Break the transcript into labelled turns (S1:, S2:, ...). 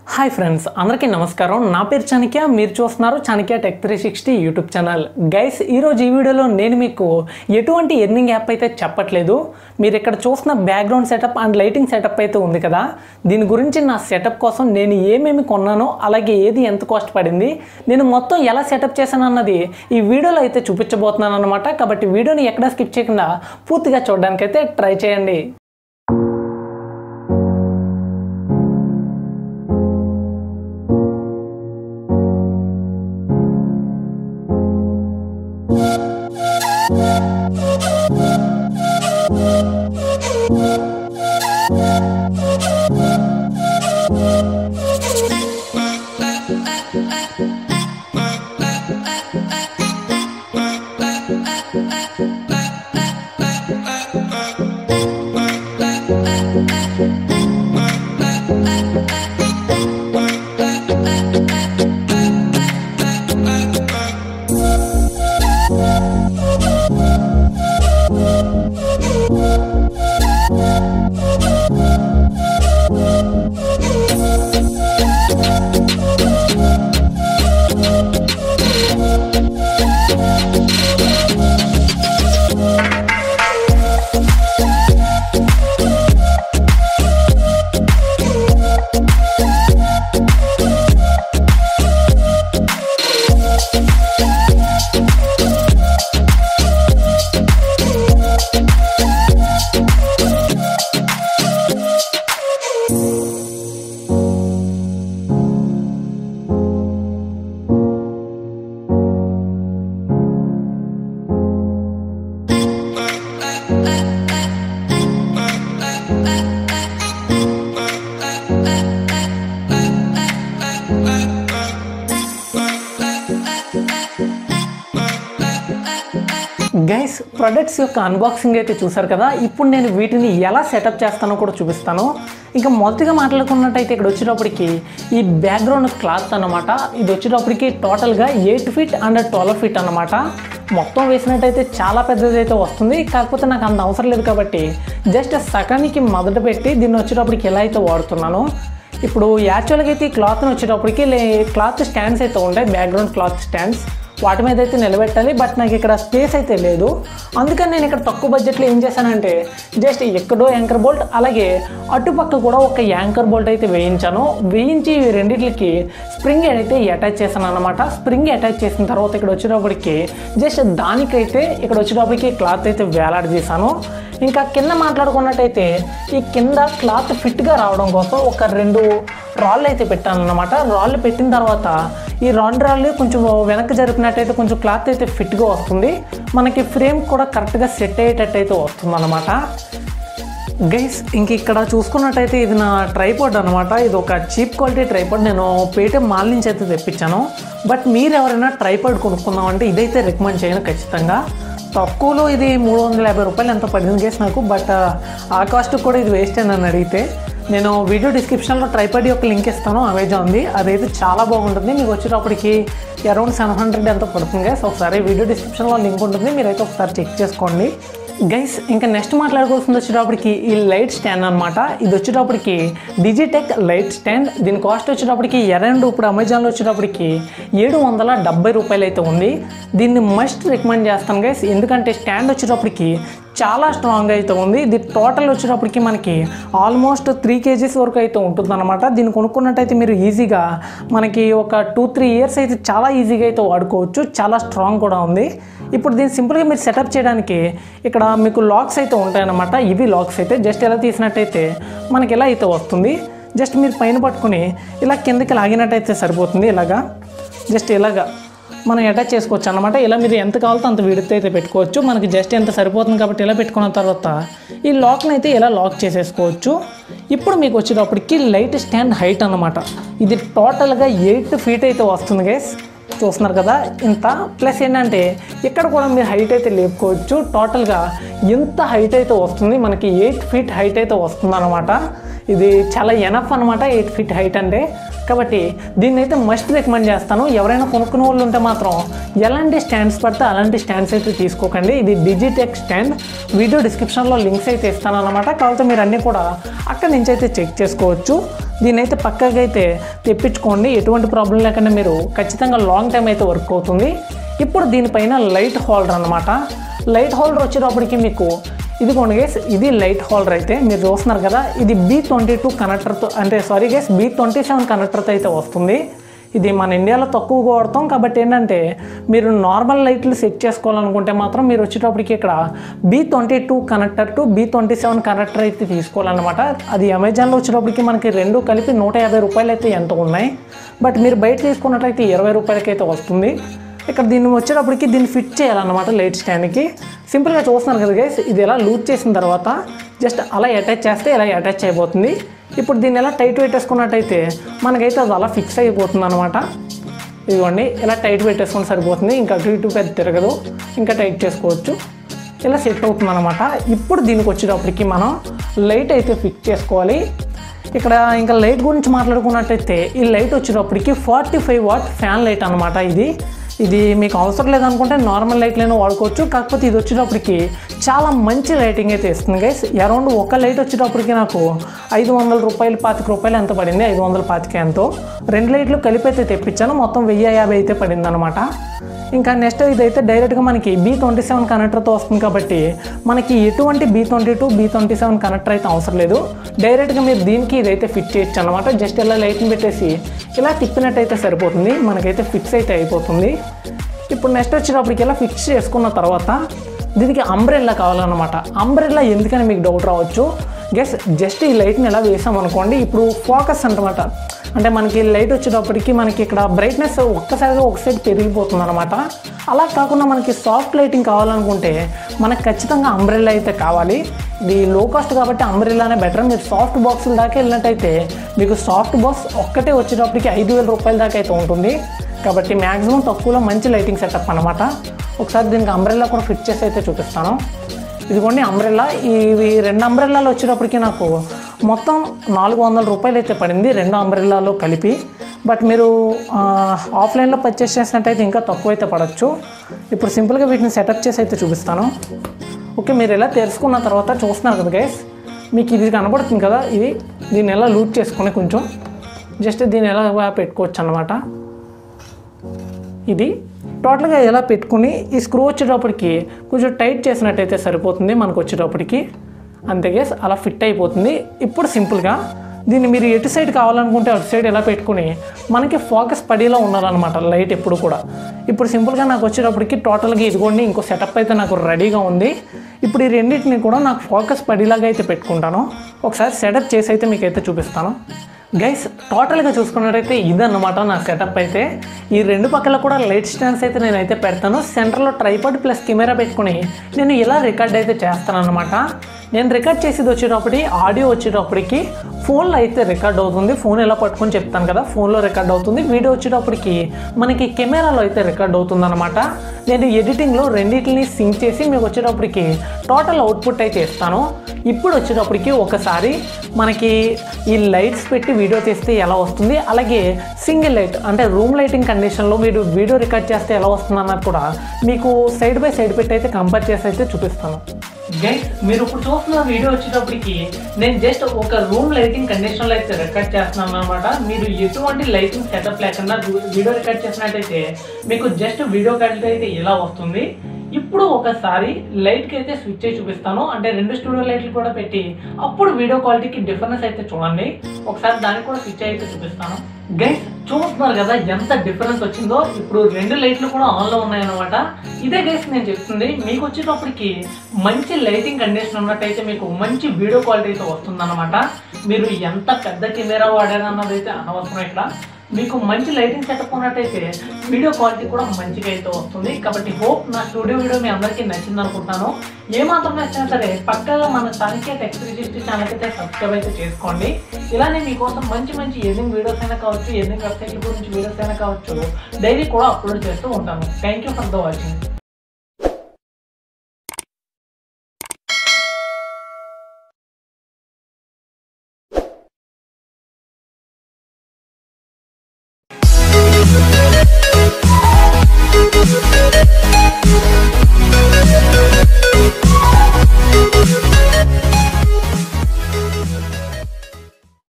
S1: hi friends అందరికీ నమస్కారం నా పేరు చాణక్య మీరు చూస్తున్నారు Chanakya tech three sixty YouTube channel guys ఈరోజు ఈ వీడియోలో నేను మీకు ఎటువంటి ఎర్నింగ్ యాప్ అయితే చెప్పట్లేదు మీరు ఇక్కడ చూస్తున్న background setup and lighting setup అయితే ఉంది కదా దీని గురించి నా సెటప్ కోసం నేను ఏమేమి కొన్నానో అలాగే ఏది ఎంత కాస్ట్ పడింది నేను మొత్తం ఎలా సెటప్ చేశాను అన్నది ఈ వీడియోలో అయితే చూపించబోతున్నాను అనమాట కాబట్టి వీడియోని ఎక్కడా స్కిప్ చేయకుండా పూర్తిగా చూడడానికైతే ట్రై చేయండి గైస్ ప్రొడక్ట్స్ యొక్క అన్బాక్సింగ్ అయితే చూసారు కదా ఇప్పుడు నేను వీటిని ఎలా సెటప్ చేస్తానో కూడా చూపిస్తాను ఇంకా మొదటిగా మాట్లాడుకున్నట్టయితే ఇక్కడ వచ్చేటప్పటికి ఈ బ్యాక్గ్రౌండ్ క్లాత్ అన్నమాట ఇది వచ్చేటప్పటికి టోటల్గా eight feet and twelve feet అన్నమాట మొత్తం వేసినట్టయితే చాలా పెద్దది అయితే వస్తుంది కాకపోతే నాకు అంత అవసరం లేదు కాబట్టి జస్ట్ సగానికి మొదట పెట్టి దీన్ని వచ్చేటప్పటికి ఎలా అయితే వాడుతున్నాను ఇప్పుడు యాక్చువల్గా అయితే ఈ క్లాత్ని వచ్చేటప్పటికి లే క్లాత్ స్టాండ్స్ అయితే ఉంటాయి బ్యాక్గ్రౌండ్ క్లాత్ స్టాండ్స్ వాటి మీద అయితే నిలబెట్టాలి బట్ నాకు ఇక్కడ స్పేస్ అయితే లేదు అందుకని నేను ఇక్కడ తక్కువ బడ్జెట్లో ఏం చేశానంటే జస్ట్ ఎక్కడో యాంకర్ బోల్ట్ అలాగే అటుపక్క కూడా ఒక యాంకర్ బోల్ట్ అయితే వేయించాను వేయించి ఈ రెండింటికి స్ప్రింగ్ అయితే అటాచ్ చేశాను అనమాట స్ప్రింగ్ అటాచ్ చేసిన తర్వాత ఇక్కడ వచ్చేటప్పటికి జస్ట్ దానికైతే ఇక్కడ వచ్చేటప్పటికి క్లాత్ అయితే వేలాడదీశాను ఇంకా కింద మాట్లాడుకున్నట్టయితే ఈ కింద క్లాత్ ఫిట్గా రావడం కోసం ఒక రెండు రాళ్ళు అయితే పెట్టాను అనమాట రాళ్ళు పెట్టిన తర్వాత ఈ రెండు రాళ్ళు కొంచెం వెనక్కి జరిపినట్టయితే కొంచెం క్లాత్ అయితే ఫిట్గా వస్తుంది మనకి ఫ్రేమ్ కూడా కరెక్ట్గా సెట్ అయ్యేటట్టు అయితే వస్తుంది అనమాట గైస్ ఇంక ఇక్కడ చూసుకున్నట్టయితే ఇది నా ట్రైపాడ్ అనమాట ఇది ఒక చీప్ క్వాలిటీ ట్రైపాడ్ నేను పేటీఎం మాల్ నుంచి అయితే తెప్పించాను బట్ మీరు ఎవరైనా ట్రైపాడ్ కొనుక్కుందామంటే ఇదైతే రికమెండ్ చేయను ఖచ్చితంగా తక్కువలో ఇది మూడు వందల యాభై రూపాయలు ఎంత పడింది గేస్ నాకు బట్ ఆ కాస్ట్ కూడా ఇది వేస్ట్ అని అడిగితే నేను వీడియో డిస్క్రిప్షన్లో ట్రైపాడ్ యొక్క లింక్ ఇస్తాను అమెజాన్ది అదైతే చాలా బాగుంటుంది మీకు వచ్చేటప్పటికి అరౌండ్ సెవెన్ హండ్రెడ్ ఎంత పడుతుంది గైస్ ఒకసారి వీడియో డిస్క్రిప్షన్లో లింక్ ఉంటుంది మీరైతే ఒకసారి చెక్ చేసుకోండి గైస్ ఇంకా నెక్స్ట్ మాట్లాడుకోవాల్సింది వచ్చేటప్పటికి ఈ లైట్ స్టాండ్ అనమాట ఇది వచ్చేటప్పటికి డిజిటెక్ లైట్ స్టాండ్ దీని కాస్ట్ వచ్చేటప్పటికి అరౌండ్ ఇప్పుడు అమెజాన్లో వచ్చేటప్పటికి ఏడు వందల డెబ్బై రూపాయలు అయితే ఉంది దీన్ని మస్ట్ రికమెండ్ చేస్తాను గైస్ ఎందుకంటే స్టాండ్ వచ్చేటప్పటికి చాలా స్ట్రాంగ్ అయితే ఉంది ఇది టోటల్ వచ్చేటప్పటికి మనకి ఆల్మోస్ట్ త్రీ కేజీస్ వరకు అయితే ఉంటుందన్నమాట దీన్ని కొనుక్కున్నట్టయితే మీరు ఈజీగా మనకి ఒక టూ త్రీ ఇయర్స్ అయితే చాలా ఈజీగా అయితే వాడుకోవచ్చు చాలా స్ట్రాంగ్ కూడా ఉంది ఇప్పుడు దీన్ని సింపుల్గా మీరు సెటప్ చేయడానికి ఇక్కడ మీకు లాక్స్ అయితే ఉంటాయన్నమాట ఇవి లాక్స్ అయితే జస్ట్ ఎలా తీసినట్టయితే మనకి ఎలా అయితే వస్తుంది జస్ట్ మీరు పైన పట్టుకుని ఇలా కిందకి లాగినట్టయితే సరిపోతుంది ఇలాగా జస్ట్ ఇలాగా మనం అటాచ్ చేసుకోవచ్చు అనమాట ఇలా మీరు ఎంత కావాలో అంత విడితే అయితే పెట్టుకోవచ్చు మనకి జస్ట్ ఎంత సరిపోతుంది కాబట్టి ఇలా పెట్టుకున్న తర్వాత ఈ లాక్ని అయితే ఇలా లాక్ చేసేసుకోవచ్చు ఇప్పుడు మీకు వచ్చేటప్పటికి లైట్ స్టాండ్ హైట్ అన్నమాట ఇది టోటల్గా ఎయిట్ ఫీట్ అయితే వస్తుంది గైస్ చూస్తున్నారు కదా ఇంత ప్లస్ ఏంటంటే ఇక్కడ కూడా మీరు హైట్ అయితే లేపుకోవచ్చు టోటల్గా ఇంత హైట్ అయితే వస్తుంది మనకి ఎయిట్ ఫీట్ హైట్ అయితే వస్తుంది అనమాట ఇది చాలా ఎనఫ్ అనమాట ఎయిట్ ఫీట్ హైట్ అంటే కాబట్టి దీన్ని అయితే మస్ట్ రికమెండ్ చేస్తాను ఎవరైనా కొనుక్కునే వాళ్ళు ఉంటే మాత్రం ఎలాంటి స్టాండ్స్ పడితే అలాంటి స్టాండ్స్ అయితే తీసుకోకండి ఇది డిజిటెక్ స్టాండ్ వీడియో డిస్క్రిప్షన్లో లింక్స్ అయితే ఇస్తాను అనమాట కాకపోతే మీరు అన్నీ కూడా అక్కడి నుంచి అయితే చెక్ చేసుకోవచ్చు దీని అయితే పక్కగా అయితే తెప్పించుకోండి ఎటువంటి ప్రాబ్లం లేకుండా మీరు ఖచ్చితంగా లాంగ్ టైం అయితే వర్క్ అవుతుంది ఇప్పుడు దీనిపైన లైట్ హోల్డర్ అనమాట లైట్ హోల్డర్ వచ్చేటప్పటికి మీకు ఇదిగోండి గేస్ ఇది లైట్ హోల్డర్ అయితే మీరు చూస్తున్నారు కదా ఇది బీ ట్వంటీ టూ కనెక్టర్తో అంటే sorry guys B twenty seven కనెక్టర్తో అయితే వస్తుంది ఇది మన ఇండియాలో తక్కువగా వాడతాం కాబట్టి ఏంటంటే మీరు నార్మల్ లైట్లు సెట్ చేసుకోవాలనుకుంటే మాత్రం మీరు వచ్చేటప్పటికి ఇక్కడ B twenty two connector to B twenty seven connector అయితే తీసుకోవాలన్నమాట అది అమెజాన్లో వచ్చేటప్పటికి మనకి రెండు కలిపి నూట యాభై రూపాయలు అయితే ఎంత ఉన్నాయి బట్ మీరు బయట తీసుకున్నట్లయితే ఇరవై రూపాయలకి అయితే వస్తుంది ఇక్కడ దీన్ని వచ్చేటప్పటికి దీన్ని ఫిట్ చేయాలన్నమాట లైట్ స్టాండ్కి సింపుల్గా చూస్తున్నారు కదా గైస్ ఇది ఎలా లూజ్ చేసిన తర్వాత జస్ట్ అలా అటాచ్ చేస్తే ఇలా అటాచ్ అయిపోతుంది ఇప్పుడు దీన్ని ఎలా టైట్ పెట్టేసుకున్నట్టయితే మనకైతే అది అలా ఫిక్స్ అయిపోతుంది అనమాట ఇదిగోండి ఇలా టైట్ పెట్టేసుకుంటే సరిపోతుంది ఇంకా అటు ఇటు పెద్ద తిరగదు ఇంకా టైట్ చేసుకోవచ్చు ఇలా సెట్ అవుతుంది అనమాట ఇప్పుడు దీనికి వచ్చేటప్పటికి మనం లైట్ అయితే ఫిక్స్ చేసుకోవాలి ఇక్కడ ఇంకా లైట్ గురించి మాట్లాడుకున్నట్టయితే ఈ లైట్ వచ్చేటప్పటికి forty five watt fan light అనమాట ఇది ఇది మీకు అవసరం లేదనుకుంటే నార్మల్ లైట్లైనా వాడుకోవచ్చు కాకపోతే ఇది వచ్చేటప్పటికి చాలా మంచి లైటింగ్ అయితే ఇస్తుంది గైస్ అరౌండ్ ఒక లైట్ వచ్చేటప్పటికి నాకు ఐదు వందల రూపాయలు పాతిక రూపాయలు ఎంత పడింది ఐదు వందల పాతిక ఎంతో రెండు లైట్లు కలిపి అయితే తెప్పించాను మొత్తం వెయ్యి యాభై అయితే పడింది అనమాట ఇంకా నెక్స్ట్ ఇదైతే డైరెక్ట్గా మనకి బీ ట్వంటీ సెవెన్ కనెక్టర్తో వస్తుంది కాబట్టి మనకి ఎటువంటి B twenty two B twenty seven connector అయితే అవసరం లేదు డైరెక్ట్గా మీరు దీనికి ఇదైతే ఫిట్ చేయొచ్చు అనమాట జస్ట్ ఇలా లైట్ని పెట్టేసి ఇలా తిప్పినట్టయితే సరిపోతుంది మనకైతే ఫిక్స్ అయితే అయిపోతుంది ఇప్పుడు నెక్స్ట్ వచ్చేటప్పటికి ఇలా ఫిక్స్ చేసుకున్న తర్వాత దీనికి అంబ్రెల్లా కావాలన్నమాట అంబ్రెల్లా ఎందుకని మీకు డౌట్ రావచ్చు గెస్ జస్ట్ ఈ లైట్ని ఎలా వేసామనుకోండి ఇప్పుడు ఫోకస్ అనమాట అంటే మనకి లైట్ వచ్చేటప్పటికి మనకి ఇక్కడ బ్రైట్నెస్ ఒక్కసారిగా ఒక సైడ్ పెరిగిపోతుంది అనమాట అలా కాకుండా మనకి సాఫ్ట్ లైటింగ్ కావాలనుకుంటే మనకి ఖచ్చితంగా అంబ్రెల్లా అయితే కావాలి ఇది లో కాస్ట్ కాబట్టి అంబ్రెల్లానే బెటర్ మీరు సాఫ్ట్ బాక్సుల దాకా వెళ్ళినట్టయితే మీకు సాఫ్ట్ బాక్స్ ఒక్కటే వచ్చేటప్పటికి ఐదు వేల రూపాయల దాకా అయితే ఉంటుంది కాబట్టి మ్యాక్సిమం తక్కువలో మంచి లైటింగ్ సెటప్ అనమాట ఒకసారి దీనికి అంబ్రెల్లా కూడా ఫిట్ చేసి అయితే చూపిస్తాను ఇదిగోండి అంబ్రెల్లా ఇవి రెండు అంబ్రెల్లాలు వచ్చేటప్పటికి నాకు మొత్తం నాలుగు వందల రూపాయలు అయితే పడింది రెండు అంబ్రెల్లాలో కలిపి బట్ మీరు ఆ, ఆఫ్లైన్లో పర్చేస్ చేసినట్టయితే ఇంకా తక్కువ అయితే పడవచ్చు ఇప్పుడు సింపుల్గా వీటిని సెటప్ చేసి అయితే చూపిస్తాను ఓకే మీరు ఇలా తెలుసుకున్న తర్వాత చూస్తున్నారు కదా గైస్ మీకు ఇది కనబడుతుంది కదా ఇది దీన్ని ఎలా లూట్ చేసుకొని కొంచెం జస్ట్ దీన్ని ఎలా పెట్టుకోవచ్చు అనమాట ఇది టోటల్గా ఎలా పెట్టుకుని ఈ స్క్రూ వచ్చేటప్పటికి కొంచెం టైట్ చేసినట్టయితే సరిపోతుంది మనకు వచ్చేటప్పటికి అంతే గేస్ అలా ఫిట్ అయిపోతుంది ఇప్పుడు సింపుల్గా దీన్ని మీరు ఎటు సైడ్ కావాలనుకుంటే అటు సైడ్ ఎలా పెట్టుకుని మనకి ఫోకస్ పడేలా ఉండాలన్నమాట లైట్ ఎప్పుడు కూడా ఇప్పుడు సింపుల్గా నాకు వచ్చేటప్పటికి టోటల్గా ఇదిగోండి ఇంకో సెటప్ అయితే నాకు రెడీగా ఉంది ఇప్పుడు ఈ రెండింటిని కూడా నాకు ఫోకస్ పడేలాగా అయితే పెట్టుకుంటాను ఒకసారి సెటప్ చేసి అయితే మీకైతే చూపిస్తాను గైస్ టోటల్గా చూసుకున్నట్టయితే ఇదన్నమాట నా సెటప్ అయితే ఈ రెండు పక్కల కూడా లైట్ స్టాండ్స్ అయితే నేనైతే పెడతాను సెంటర్లో ట్రైపాడ్ ప్లస్ కెమెరా పెట్టుకుని నేను ఇలా రికార్డ్ అయితే చేస్తాను అనమాట నేను రికార్డ్ చేసేది వచ్చేటప్పటి ఆడియో వచ్చేటప్పటికి ఫోన్లో అయితే రికార్డ్ అవుతుంది ఫోన్ ఎలా పట్టుకొని చెప్తాను కదా ఫోన్లో రికార్డ్ అవుతుంది వీడియో వచ్చేటప్పటికి మనకి కెమెరాలో అయితే రికార్డ్ అవుతుంది అనమాట నేను ఎడిటింగ్లో రెండింటిని సింక్ చేసి మీకు వచ్చేటప్పటికి టోటల్ అవుట్పుట్ అయితే ఇస్తాను ఇప్పుడు వచ్చేటప్పటికి ఒకసారి మనకి ఈ లైట్స్ పెట్టి వీడియో తీస్తే ఎలా వస్తుంది అలాగే సింగిల్ లైట్ అంటే రూమ్ లైటింగ్ కండిషన్లో మీరు వీడియో రికార్డ్ చేస్తే ఎలా వస్తుంది అన్నది కూడా మీకు సైడ్ బై సైడ్ పెట్టి అయితే కంపేర్ చేసి అయితే చూపిస్తాను గైస్ మీరు ఇప్పుడు చూస్తున్న వీడియో వచ్చేటప్పటికి నేను జస్ట్ ఒక రూమ్ లైటింగ్ కండిషన్లో అయితే రికార్డ్ చేస్తున్నాను అనమాట మీరు ఎటువంటి లైటింగ్ సెటప్ లేకుండా వీడియో రికార్డ్ చేసినట్టయితే మీకు జస్ట్ వీడియో క్వాలిటీ అయితే ఇలా వస్తుంది ఇప్పుడు ఒకసారి లైట్కి అయితే స్విచ్ చేసి చూపిస్తాను అంటే రెండు స్టూడియో లైట్లు కూడా పెట్టి అప్పుడు వీడియో క్వాలిటీకి డిఫరెన్స్ అయితే చూడండి ఒకసారి దానికి కూడా స్విచ్ అయితే చూపిస్తాను గైస్ చూస్తున్నారు కదా ఎంత డిఫరెన్స్ వచ్చిందో ఇప్పుడు రెండు లైట్లు కూడా ఆన్లో ఉన్నాయన్నమాట ఇదే గైస్ నేను చెప్తుంది మీకు వచ్చేటప్పటికి మంచి లైటింగ్ కండిషన్ ఉన్నట్టయితే మీకు మంచి వీడియో క్వాలిటీ అయితే వస్తుందన్నమాట మీరు ఎంత పెద్ద కెమెరా వాడారన్నది అయితే అనవసరం ఇక్కడ మీకు మంచి లైటింగ్ సెటప్ ఉన్నట్టయితే వీడియో క్వాలిటీ కూడా మంచిగా అయితే వస్తుంది కాబట్టి హోప్ నా స్టూడియో వీడియో మీ అందరికీ నచ్చింది అనుకుంటున్నాను ఏమాత్రం నచ్చినా సరే పక్కగా మన సానికే టెక్స్ త్రీ సిక్స్టీ ఛానల్ అయితే సబ్స్క్రైబ్ అయితే చేసుకోండి ఇలానే మీకోసం మంచి మంచి ఎదింగ్ వీడియోస్ అయినా కావచ్చు ఎదింగ్ వెబ్సైట్ల గురించి వీడియోస్ అయినా కావచ్చు డైలీ కూడా అప్లోడ్ చేస్తూ ఉంటాను thank you for the watching